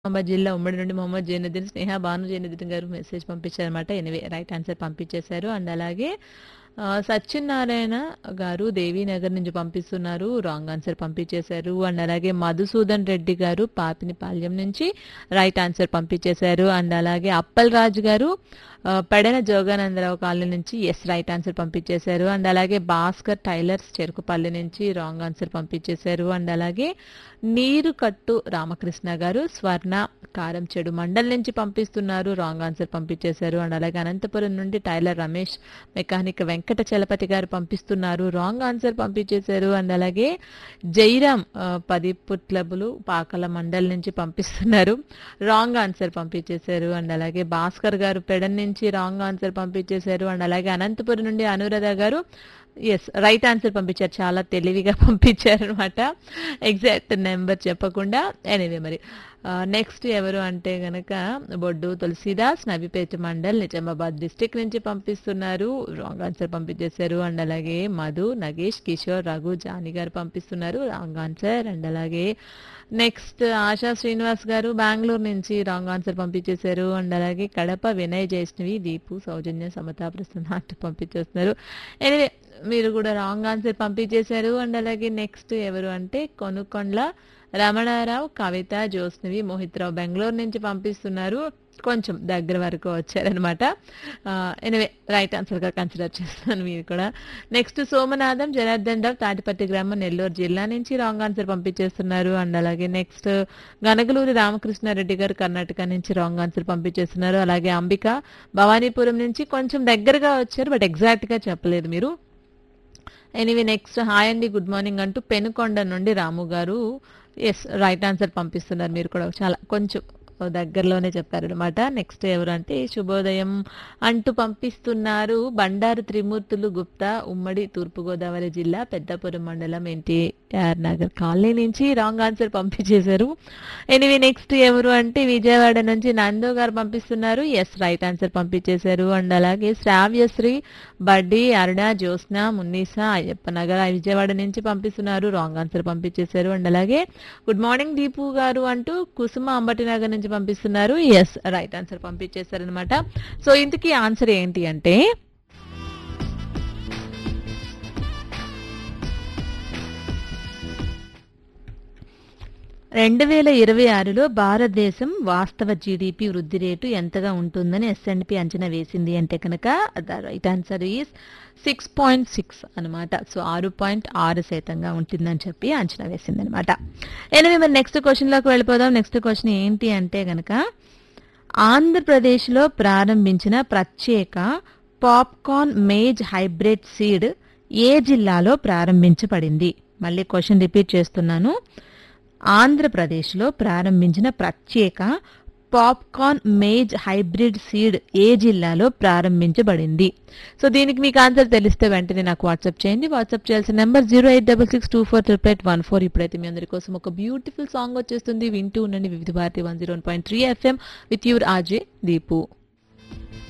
నిజామాబాద్ జిల్లా ఉమ్మడి నుండి మొహమ్మద్ జైనుద్దీన్ స్నేహ భాను జైనుద్దీన్ గారు మెసేజ్ పంపించారనమాట ఎనివే రైట్ ఆన్సర్ పంపించేశారు అండ్ అలాగే ఆ, సత్యనారాయణ గారు దేవీనగర్ నుంచి పంపిస్తున్నారు రాంగ్ ఆన్సర్ పంపించేశారు అండ్ అలాగే మధుసూదన్ రెడ్డి గారు పాపినిపాల్యం నుంచి రైట్ ఆన్సర్ పంపించేశారు అండ్ అలాగే అప్పల్ రాజు గారు ఆ, పెడన జోగానందరావు కాలనీ నుంచి ఎస్ రైట్ ఆన్సర్ పంపించేశారు అండ్ అలాగే భాస్కర్ టైలర్స్ చెరుకుపల్లి నుంచి రాంగ్ ఆన్సర్ పంపించేశారు అండ్ అలాగే నీరు కట్టు రామకృష్ణ గారు స్వర్ణ కారం చెడు మండల్ నుంచి పంపిస్తున్నారు రాంగ్ ఆన్సర్ పంపించేశారు అండ్ అలాగే అనంతపురం నుండి టైలర్ రమేష్ మెకానిక్ వెంకట చలపతి గారు పంపిస్తున్నారు రాంగ్ ఆన్సర్ పంపించేశారు అండ్ అలాగే జైరామ్ ఆ, పది పుట్లబులు పాకల మండల్ నుంచి పంపిస్తున్నారు రాంగ్ ఆన్సర్ పంపించేశారు అండ్ అలాగే భాస్కర్ గారు పెడన్ నుంచి రాంగ్ ఆన్సర్ పంపించేశారు అండ్ అలాగే అనంతపురం నుండి అనురాధ గారు ఎస్ రైట్ ఆన్సర్ పంపించారు చాలా తెలివిగా పంపించారు అనమాట ఎగ్జాక్ట్ నెంబర్ చెప్పకుండా ఎనీవే మరి నెక్స్ట్ ఎవరు అంటే గనక బొడ్డు తులసిదాస్ నబిపేట మండల్ నిజామాబాద్ డిస్టిక్ నుంచి పంపిస్తున్నారు రాంగ్ ఆన్సర్ పంపించేశారు అండ్ అలాగే మధు నగేష్ కిషోర్ రఘు జాని గారు పంపిస్తున్నారు రాంగ్ ఆన్సర్ అండ్ అలాగే నెక్స్ట్ ఆశా శ్రీనివాస్ గారు బెంగళూరు నుంచి రాంగ్ ఆన్సర్ పంపించేశారు అండ్ అలాగే కడప వినయ్ జైష్ణవి దీపు సౌజన్య సమతా ప్రస్తుతం అటు పంపించేస్తున్నారు ఎనివే మీరు కూడా రాంగ్ ఆన్సర్ పంపించేశారు అండ్ అలాగే నెక్స్ట్ ఎవరు అంటే కొనుకొండ్ల రమణారావు కవిత జ్యోత్స్నవి మోహిత్రావు బెంగళూరు నుంచి పంపిస్తున్నారు కొంచెం దగ్గర వరకు వచ్చారనమాట ఎనివే రైట్ ఆన్సర్గా కన్సిడర్ చేస్తున్నాను మీరు కూడా నెక్స్ట్ సోమనాథం జనార్దన్ రావు తాటిపత్తి గ్రామం నెల్లూరు జిల్లా నుంచి రాంగ్ ఆన్సర్ పంపించేస్తున్నారు అండ్ అలాగే నెక్స్ట్ గనగలూరి రామకృష్ణారెడ్డి గారు కర్ణాటక నుంచి రాంగ్ ఆన్సర్ పంపించేస్తున్నారు అలాగే అంబిక భవానీపురం నుంచి కొంచెం దగ్గరగా వచ్చారు బట్ ఎగ్జాక్ట్గా చెప్పలేదు మీరు ఎనీవే నెక్స్ట్ హాయ్ అండి గుడ్ మార్నింగ్ అంటూ పెనుకొండ నుండి రాము గారు ఎస్ రైట్ ఆన్సర్ పంపిస్తున్నారు మీరు కూడా చాలా కొంచెం దగ్గరలోనే చెప్పారనమాట నెక్స్ట్ ఎవరు అంటే శుభోదయం అంటూ పంపిస్తున్నారు బండారు త్రిమూర్తులు గుప్తా ఉమ్మడి తూర్పుగోదావరి జిల్లా పెద్దపురం మండలం ఎన్టీఆర్ నగర్ కాలనీ నుంచి రాంగ్ ఆన్సర్ పంపించేశారు ఎనివే నెక్స్ట్ ఎవరు అంటే విజయవాడ నుంచి నందో గారు పంపిస్తున్నారు ఎస్ రైట్ ఆన్సర్ పంపించేశారు అండ్ అలాగే శ్రావ్యశ్రీ బడ్డీ అరుణ జ్యోత్స్న మున్నీసా అయ్యప్ప నగర్ విజయవాడ నుంచి పంపిస్తున్నారు రాంగ్ ఆన్సర్ పంపించేశారు అండ్ అలాగే గుడ్ మార్నింగ్ దీపు గారు అంటూ కుసుమ అంబటి నగర్ నుంచి పంపిస్తున్నారు ఎస్ రైట్ ఆన్సర్ పంపించేశారు అనమాట సో ఇంతకీ ఆన్సర్ ఏంటి అంటే రెండు వేల ఇరవై ఆరులో భారతదేశం వాస్తవ జీడిపి వృద్ధి రేటు ఎంతగా ఉంటుందని ఎస్ఎండ్పి అంచనా వేసింది అంటే కనుక the right answer is six point six అనమాట సో ఆరు పాయింట్ ఆరు శాతంగా ఉంటుందని చెప్పి అంచనా వేసింది అనమాట ఎనిమిది మరి నెక్స్ట్ క్వశ్చన్లోకి వెళ్ళిపోదాం నెక్స్ట్ క్వశ్చన్ ఏంటి అంటే కనుక ఆంధ్రప్రదేశ్లో ప్రారంభించిన ప్రత్యేక పాప్కార్న్ మేజ్ హైబ్రిడ్ సీడ్ ఏ జిల్లాలో ప్రారంభించబడింది మళ్ళీ క్వశ్చన్ రిపీట్ చేస్తున్నాను ఆంధ్రప్రదేశ్లో ప్రారంభించిన ప్రత్యేక పాప్కార్న్ మేజ్ హైబ్రిడ్ సీడ్ ఏ జిల్లాలో ప్రారంభించబడింది సో దీనికి మీకు ఆన్సర్ తెలిస్తే వెంటనే నాకు వాట్సాప్ చేయండి వాట్సాప్ చేయాల్సిన number zero eight double six two four triple eight one four ఇప్పుడైతే మీ అందరి కోసం ఒక బ్యూటిఫుల్ సాంగ్ వచ్చేస్తుంది వింటూ ఉండండి Vividh Bharati one zero point three FM with your RJ Deepu